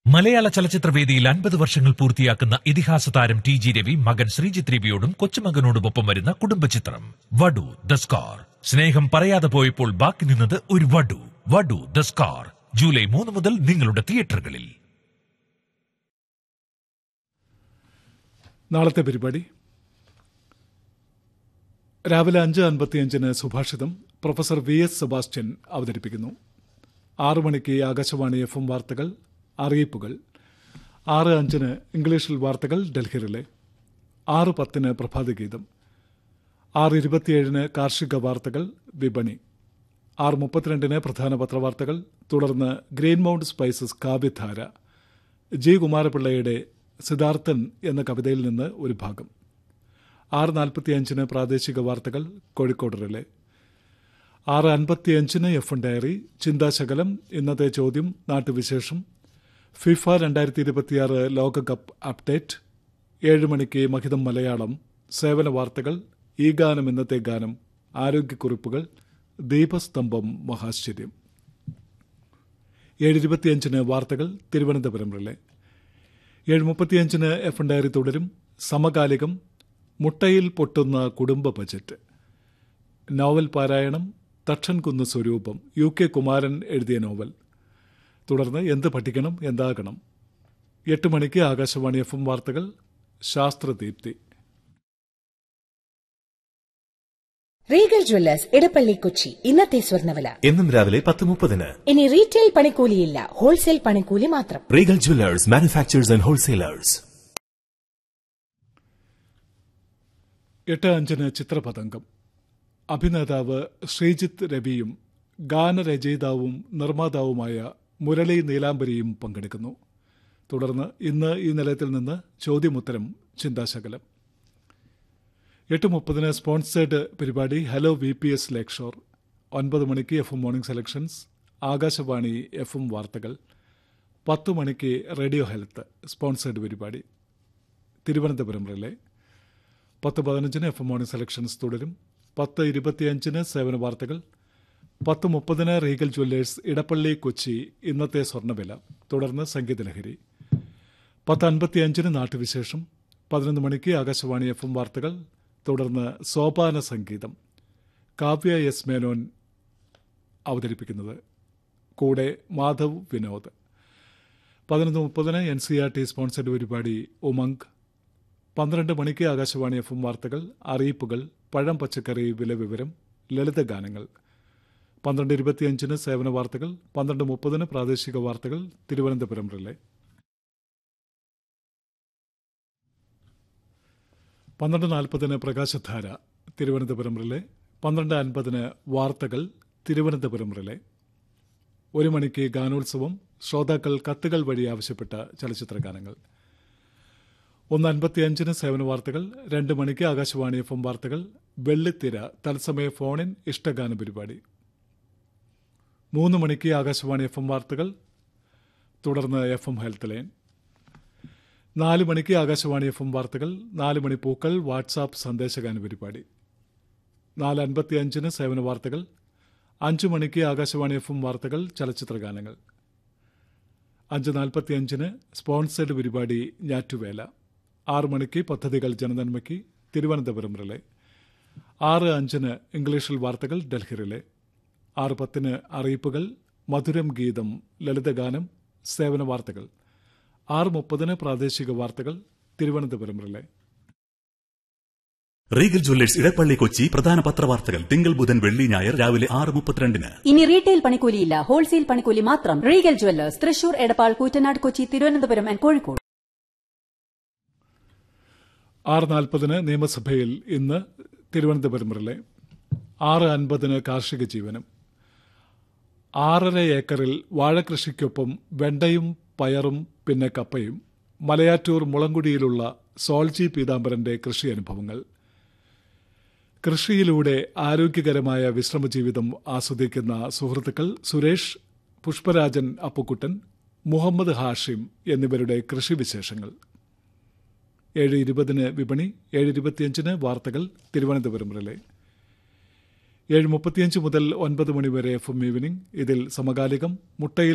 മലയാള ചലച്ചിത്രവേദിയിൽ അൻപത് വർഷങ്ങൾ പൂർത്തിയാക്കുന്ന ഇതിഹാസ താരം ടി ജി രവി മകൻ ശ്രീജിത്ത് രവിയോടും കൊച്ചുമകനോടുമൊപ്പം വരുന്ന കുടുംബചിത്രം വടു ദ സ്കാർ സ്നേഹം പറയാതെ പോയപ്പോൾ ബാക്കി നിന്നത് ഒരു വടു വടു ദ സ്കാർ ജൂലൈ മൂന്ന് മുതൽ നിങ്ങളുടെ തിയേറ്ററുകളിൽ നാളത്തെ പരിപാടി രാവിലെ അഞ്ച് അൻപത്തിയഞ്ചിന് സുഭാഷിതം പ്രൊഫസർ വി എസ് സെബാസ്റ്റ്യൻ അവതരിപ്പിക്കുന്നു ആറു മണിക്ക് ആകാശവാണി എഫ് എം വാർത്തകൾ അറിയിപ്പുകൾ ആറ് അഞ്ചിന് ഇംഗ്ലീഷിൽ വാർത്തകൾ ഡൽഹിയിലെ ആറ് പത്തിന് പ്രഭാതഗീതം ആറ് ഇരുപത്തിയേഴിന് കാർഷിക വാർത്തകൾ വിപണി ആറ് മുപ്പത്തിരണ്ടിന് പ്രധാന പത്രവാർത്തകൾ തുടർന്ന് ഗ്രീൻ മൗണ്ട് സ്പൈസസ് കാവ്യധാര ജി കുമാരപിള്ളയുടെ സിദ്ധാർത്ഥൻ എന്ന കവിതയിൽ നിന്ന് ഒരു ഭാഗം ആറ് നാൽപ്പത്തിയഞ്ചിന് പ്രാദേശിക വാർത്തകൾ കോഴിക്കോട് റിലേ ആറ് അൻപത്തിയഞ്ചിന് എഫ് എൻ ഡയറി ചിന്താശകലം ഇന്നത്തെ ചോദ്യം നാട്ടുവിശേഷം ഫിഫ രണ്ടായിരത്തി ഇരുപത്തിയാറ് ലോകകപ്പ് അപ്ഡേറ്റ് ഏഴ് മണിക്ക് മഹിതം മലയാളം സേവന വാർത്തകൾ ഈ ഗാനം ഇന്നത്തെ ഗാനം ആരോഗ്യക്കുറിപ്പുകൾ ദീപസ്തംഭം മഹാശ്ചര്യം ഏഴ് ഇരുപത്തിയഞ്ചിന് വാർത്തകൾ തിരുവനന്തപുരം റിലേ ഏഴ് മുപ്പത്തിയഞ്ചിന് എഫ് എൻ ഡയറി തുടരും സമകാലികം മുട്ടയിൽ പൊട്ടുന്ന കുടുംബ ബജറ്റ് നോവൽ പാരായണം തക്ഷൻകുന്ന് സ്വരൂപം യു കെ കുമാരൻ എഴുതിയ നോവൽ തുടർന്ന് എന്ത് പഠിക്കണം എന്താകണം എട്ട് മണിക്ക് ആകാശവാണി എഫ് എം വാർത്തകൾ ശാസ്ത്രദീപ്തി റീഗൽ ജ്വല്ലേഴ്സ് ഇടപ്പള്ളി കൊച്ചി ഇന്നത്തെ സ്വർണ്ണവില എന്നും രാവിലെ പത്ത് മുപ്പതിന് ഇനി റീറ്റെയിൽ പണിക്കൂലിയില്ല ഹോൾസെയിൽ പണിക്കൂലി മാത്രം Regal jewellers manufacturers and wholesalers എട്ട് അഞ്ചിന് ചിത്രപതംഗം അഭിനേതാവ് ശ്രീജിത്ത് രവിയും ഗാനരചയിതാവും നിർമ്മാതാവുമായ മുരളി നീലാംബരിയും പങ്കെടുക്കുന്നു തുടർന്ന് ഇന്ന് ഈ നിലയത്തിൽ നിന്ന് ചോദ്യമുത്തരം ചിന്താശകലം എട്ട് മുപ്പതിന് സ്പോൺസേഡ് പരിപാടി hello V P S Lakeshore ഒൻപത് മണിക്ക് F M morning selections Akashvani F M വാർത്തകൾ പത്ത് മണിക്ക് റേഡിയോ ഹെൽത്ത് സ്പോൺസേഡ് പരിപാടി തിരുവനന്തപുരം റിലേ പത്ത് പതിനഞ്ചിന് എഫ് എം മോർണിംഗ് സെലക്ഷൻസ് തുടരും പത്ത് ഇരുപത്തിയഞ്ചിന് സേവന വാർത്തകൾ പത്ത് മുപ്പതിന് റീഗൽ ജ്വല്ലേഴ്സ് ഇടപ്പള്ളി കൊച്ചി ഇന്നത്തെ സ്വർണ്ണവില തുടർന്ന് സംഗീതലഹരി പത്ത് അൻപത്തിയഞ്ചിന് നാട്ടുവിശേഷം പതിനൊന്ന് മണിക്ക് ആകാശവാണി എഫ് എം വാർത്തകൾ തുടർന്ന് സോപാന സംഗീതം കാവ്യ എസ് മേനോൻ അവതരിപ്പിക്കുന്നത് കൂടെ മാധവ് വിനോദ് പതിനൊന്ന് മുപ്പതിന് N C R T sponsored പരിപാടി ഉമംഗ് പന്ത്രണ്ട് മണിക്ക് ആകാശവാണി എഫ് എം വാർത്തകൾ അറിയിപ്പുകൾ പഴം പച്ചക്കറി വില വിവരം ലളിതഗാനങ്ങൾ പന്ത്രണ്ട് ഇരുപത്തിയഞ്ചിന് സേവന വാർത്തകൾ പന്ത്രണ്ട് മുപ്പതിന് പ്രാദേശിക വാർത്തകൾ തിരുവനന്തപുരം റിലേ പന്ത്രണ്ട് നാൽപ്പതിന് പ്രകാശധാര തിരുവനന്തപുരം റിലേ പന്ത്രണ്ട് അൻപതിന് വാർത്തകൾ തിരുവനന്തപുരം റിലേ ഒരു മണിക്ക് ഗാനോത്സവം ശ്രോതാക്കൾ കത്തുകൾ വഴി ആവശ്യപ്പെട്ട ചലച്ചിത്ര ഗാനങ്ങൾ ഒന്ന് അൻപത്തിയഞ്ചിന് സേവന വാർത്തകൾ രണ്ട് മണിക്ക് ആകാശവാണി എഫ് എം വാർത്തകൾ വെള്ളിത്തിര തത്സമയ ഫോണിൻ ഇഷ്ടഗാന പരിപാടി മൂന്ന് മണിക്ക് ആകാശവാണി എഫ് എം വാർത്തകൾ തുടർന്ന് എഫ് എം ഹെൽത്ത് ലൈൻ നാല് മണിക്ക് ആകാശവാണി എഫ് എം വാർത്തകൾ നാല് മണി പൂക്കൾ വാട്സാപ്പ് സന്ദേശഗാന പരിപാടി നാല് അൻപത്തിയഞ്ചിന് സേവന വാർത്തകൾ അഞ്ചു മണിക്ക് ആകാശവാണി എഫ് എം വാർത്തകൾ ചലച്ചിത്ര ഗാനങ്ങൾ അഞ്ച് നാൽപ്പത്തിയഞ്ചിന് സ്പോൺസേഡ് പരിപാടി ഞാറ്റുവേല ആറ് മണിക്ക് പദ്ധതികൾ ജനനന്മയ്ക്ക് തിരുവനന്തപുരം റിലേ ആറ് അഞ്ചിന് ഇംഗ്ലീഷിൽ വാർത്തകൾ ഡൽഹി റിലേ ആറ് പത്തിന് അറിയിപ്പുകൾ മധുരം ഗീതം ലളിതഗാനം സേവന വാർത്തകൾ ആറ് മുപ്പതിന് പ്രാദേശിക വാർത്തകൾ Thiruvananthapuram relay Regal jewellers Edappally Kochi പ്രധാന പത്രവാർത്തകൾ തിങ്കൾ ബുധൻ വെള്ളി ഞായർ രാവിലെ ആറ് മുപ്പത്തിരണ്ടിന് ഇനി റീറ്റെയിൽ പണിക്കൂലിയില്ല ഹോൾസെയിൽ പണിക്കൂലി മാത്രം Regal jewellers Thrissur Edappal Koottanad Kochi Thiruvananthapuram and Kozhikode ആറ് നാൽപ്പതിന് നിയമസഭയിൽ ഇന്ന് തിരുവനന്തപുരം റിലേ ആറ് അൻപതിന് കാർഷിക ജീവനം ആറര ഏക്കറിൽ വാഴകൃഷിക്കൊപ്പം വെണ്ടയും പയറും പിന്നെ കപ്പയും മലയാറ്റൂർ മുളങ്കുടിയിലുള്ള സോൾജി പീതാംബരന്റെ കൃഷി അനുഭവങ്ങൾ കൃഷിയിലൂടെ ആരോഗ്യകരമായ വിശ്രമജീവിതം ആസ്വദിക്കുന്ന സുഹൃത്തുക്കൾ സുരേഷ് പുഷ്പരാജൻ അപ്പുക്കുട്ടൻ മുഹമ്മദ് ഹാഷിം എന്നിവരുടെ കൃഷിവിശേഷങ്ങൾ ഏഴ് ഇരുപതിന് വിപണി ഏഴ് ഇരുപത്തിയഞ്ചിന് വാർത്തകൾ തിരുവനന്തപുരം റിലേ ഏഴ് മുപ്പത്തിയഞ്ച് മുതൽ ഒൻപത് മണിവരെ എഫ് എം ഈവനിംഗ് ഇതിൽ സമകാലികം മുട്ടയിൽ